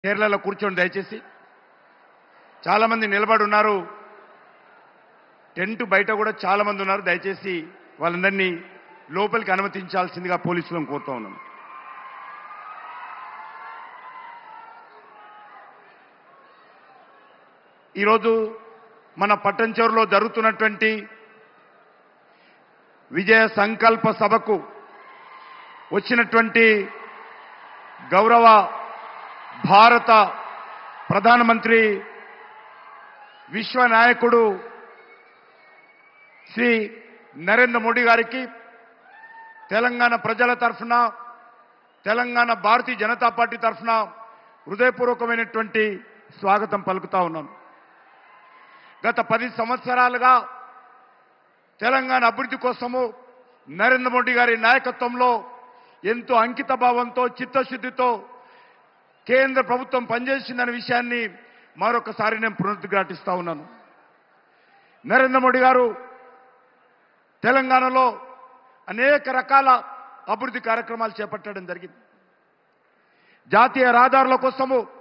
కేరళలో కూర్చోండి దయచేసి చాలా మంది నిలబడి ఉన్నారు టెంట్ బయట కూడా చాలా మంది ఉన్నారు దయచేసి వాళ్ళందరినీ లోపలికి అనుమతించాల్సిందిగా పోలీసులను కోరుతా ఉన్నాను ఈరోజు మన పట్టంచోరులో జరుగుతున్నటువంటి విజయ సంకల్ప సభకు వచ్చినటువంటి గౌరవ భారత ప్రధానమంత్రి విశ్వ నాయకుడు శ్రీ నరేంద్ర మోడీ గారికి తెలంగాణ ప్రజల తరఫున తెలంగాణ భారతీయ జనతా పార్టీ తరఫున హృదయపూర్వకమైనటువంటి స్వాగతం పలుకుతా ఉన్నాను గత పది సంవత్సరాలుగా తెలంగాణ అభివృద్ధి కోసము నరేంద్ర మోడీ గారి నాయకత్వంలో ఎంతో అంకిత భావంతో చిత్తశుద్ధితో కేంద్ర ప్రభుత్వం పనిచేసిందనే విషయాన్ని మరొకసారి నేను పునరుద్ఘాటిస్తా ఉన్నాను నరేంద్ర మోడీ గారు తెలంగాణలో అనేక రకాల అభివృద్ధి కార్యక్రమాలు చేపట్టడం జరిగింది జాతీయ రహదారుల కోసము